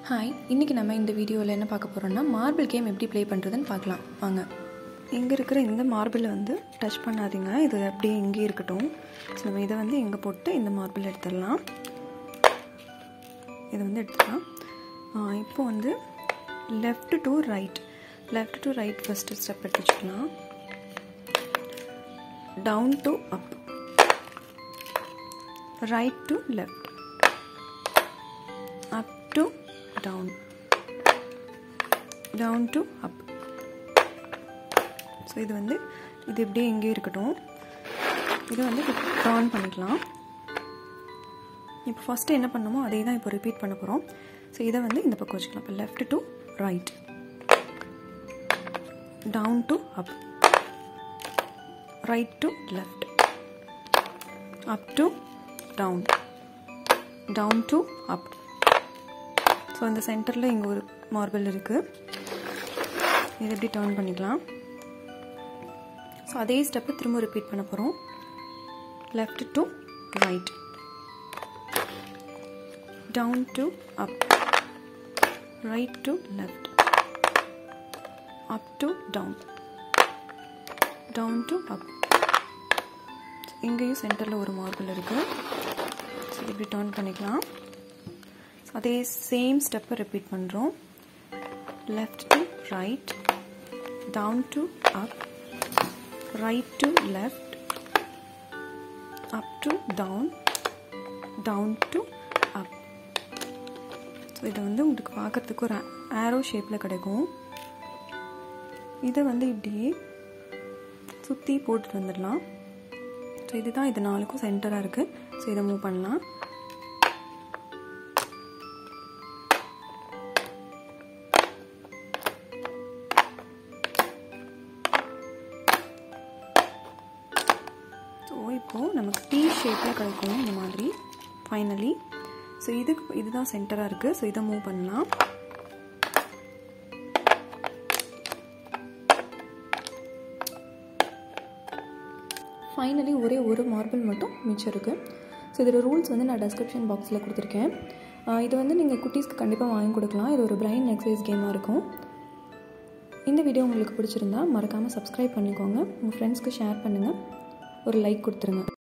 hi இன்றைக்கி நம்ம இந்த வீடியோவில் என்ன பார்க்க போகிறோம்னா மார்பிள் கேம் எப்படி ப்ளே பண்ணுறதுன்னு பார்க்கலாம் வாங்க இங்கே இருக்கிற இந்த மார்பிளை வந்து டச் பண்ணாதீங்க இது அப்படியே இங்கே இருக்கட்டும் ஸோ நம்ம இதை வந்து இங்கே போட்டு இந்த மார்பிள் எடுத்துடலாம் இதை வந்து எடுத்துக்கலாம் இப்போ வந்து left to right left to right first step எடுத்து வச்சுக்கலாம் down to up right to left up to down down to up so இது வந்து இது இப்படியே எங்கேயும் இருக்கட்டும் இது வந்து டர்ன் பண்ணிக்கலாம் இப்போ ஃபஸ்ட்டு என்ன பண்ணமோ அதே தான் இப்போ ரிப்பீட் பண்ண போகிறோம் ஸோ இதை வந்து இந்த பக்கம் வச்சுக்கலாம் இப்போ left to right down to up right to left up to down down to up so அந்த சென்டரில் இங்கே ஒரு மார்பிள் இருக்குது இது எப்படி டர்ன் பண்ணிக்கலாம் ஸோ அதே ஸ்டெப்பை திரும்ப ரிப்பீட் பண்ண போகிறோம் left to right down to up right to left up to down down to up இங்கேயும் சென்டரில் ஒரு மார்பிள் இருக்குது ஸோ இப்படி டர்ன் பண்ணிக்கலாம் ஸோ அதே சேம் ஸ்டெப்பை ரிப்பீட் பண்ணுறோம் left to right down to up right to left up to down down to up so இதை வந்து உங்களுக்கு பார்க்கறதுக்கு ஒரு ஆரோ ஷேப்பில் கிடைக்கும் இதை வந்து இப்படியே சுற்றி போட்டுட்டு வந்துடலாம் ஸோ இதுதான் இது நாலுக்கும் சென்டராக இருக்குது ஸோ இதை மூவ் பண்ணலாம் ஸோ இப்போது நமக்கு டீ ஷேப்பில் கிடைக்கும் இந்த மாதிரி ஃபைனலி ஸோ இதுக்கு இதுதான் சென்டராக இருக்குது ஸோ இதை மூவ் பண்ணலாம் ஃபைனலி ஒரே ஒரு மார்பிள் மட்டும் மிச்சம் இருக்குது ஸோ இதோட ரூல்ஸ் வந்து நான் டெஸ்கிரிப்ஷன் பாக்ஸில் கொடுத்துருக்கேன் இது வந்து நீங்கள் குட்டீஸ்க்கு கண்டிப்பாக வாங்கி கொடுக்கலாம் இது ஒரு பிரைன் எக்ஸசைஸ் கேமாக இருக்கும் இந்த வீடியோ உங்களுக்கு பிடிச்சிருந்தா மறக்காமல் சப்ஸ்கிரைப் பண்ணிக்கோங்க உங்கள் ஃப்ரெண்ட்ஸ்க்கு ஷேர் பண்ணுங்கள் ஒரு லைக் கொடுத்துருங்க